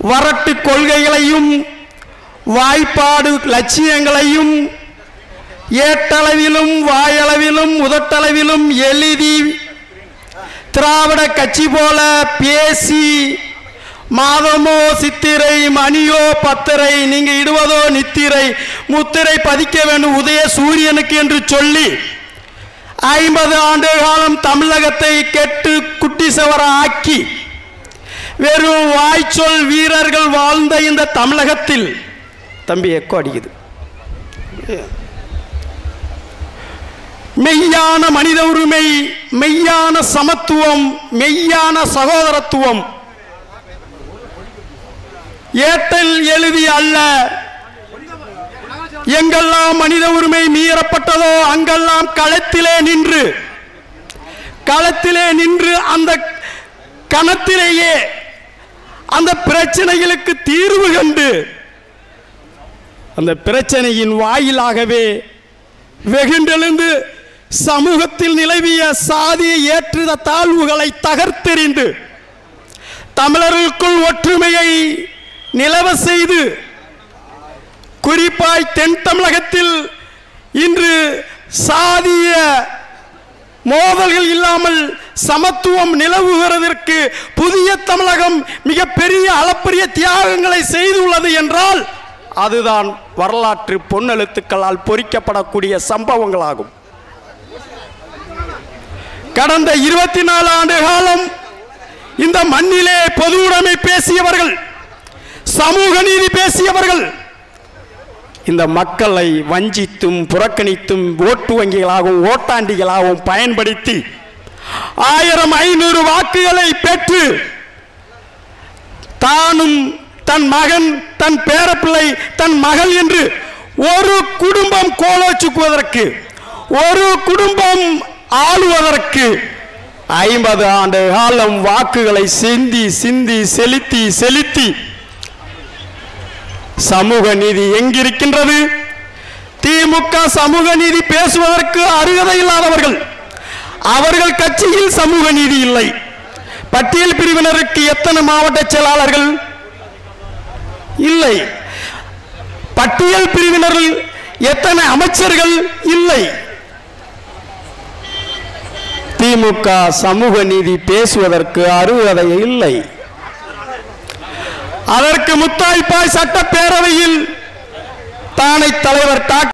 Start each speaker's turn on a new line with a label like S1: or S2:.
S1: வரட்டு கொள்கைகளையும் வாய்ப்பாடு லட்சியங்களையும் ஏட்டளவிலும் வாயளவிலும் உதட்டளவிலும் எழுதி திராவிட கட்சி போல பேசி மாதமோ சித்திரை மணியோ பத்திரை நீங்க இடுவதோ நித்திரை முத்திரை பதிக்க வேண்டும் உதய சூரியனுக்கு என்று சொல்லி ஐம்பது ஆண்டு காலம் தமிழகத்தை கெட்டு குட்டி சவர ஆக்கி வெறும் வாய்ச்சொல் வீரர்கள் வாழ்ந்த இந்த தமிழகத்தில் தம்பி எக்கோ அடிக்குது மெய்யான மனித உரிமை மெய்யான சமத்துவம் மெய்யான சகோதரத்துவம் ஏட்டல் எழுதி அல்ல எங்கெல்லாம் மனித உரிமை மீறப்பட்டதோ அங்கெல்லாம் களத்திலே நின்று களத்திலே நின்று அந்த கணத்திலேயே அந்த பிரச்சனைகளுக்கு தீர்வு கண்டு அந்த பிரச்சனையின் வாயிலாகவே வெகுண்டெழுந்து சமூகத்தில் நிலவிய சாதிய ஏற்றுத தாழ்வுகளை தகர்த்தெறிந்து தமிழர்களுக்குள் ஒற்றுமையை நிலவ செய்து குறிப்பாய் தென் தமிழகத்தில் இன்று சாதிய மோதல்கள் இல்லாமல் சமத்துவம் நிலவுகிறதற்கு புதிய தமிழகம் மிகப்பெரிய அளப்பரிய தியாகங்களை செய்துள்ளது என்றால் அதுதான் வரலாற்று பொன்னெழுத்துக்களால் பொறிக்கப்படக்கூடிய சம்பவங்களாகும் கடந்த இருபத்தி நாலு ஆண்டு காலம் இந்த மண்ணிலே பொது உடைமை பேசியவர்கள் சமூக நீதி பேசியவர்கள் இந்த மக்களை வஞ்சித்தும் புறக்கணித்தும் ஓட்டு வங்கிகளாகவும் ஓட்டாண்டிகளாகவும் பயன்படுத்தி ஆயிரம் ஐநூறு வாக்குகளை பெற்று தானும் தன் மகன் தன் பேரப்பிள்ளை தன் மகள் என்று ஒரு குடும்பம் கோலோச்சுக்குவதற்கு ஒரு குடும்பம் ஆளுவதற்கு ஐம்பது ஆண்டு காலம் வாக்குகளை சிந்தி சிந்தி செலுத்தி செலுத்தி சமூக நீதி எங்கிருக்கின்றது திமுக சமூக நீதி பேசுவதற்கு அருகதை இல்லாதவர்கள் அவர்கள் கட்சியில் சமூக நீதி இல்லை பட்டியல் பிரிவினருக்கு எத்தனை மாவட்ட செயலாளர்கள் இல்லை பட்டியல் பிரிவினர்கள் எத்தனை அமைச்சர்கள் இல்லை திமுக சமூக நீதி பேசுவதற்கு அருகதை இல்லை அதற்கு முத்தாய்ப்பாய் சட்டப்பேரவையில் தானை தலைவர் டாக்டர்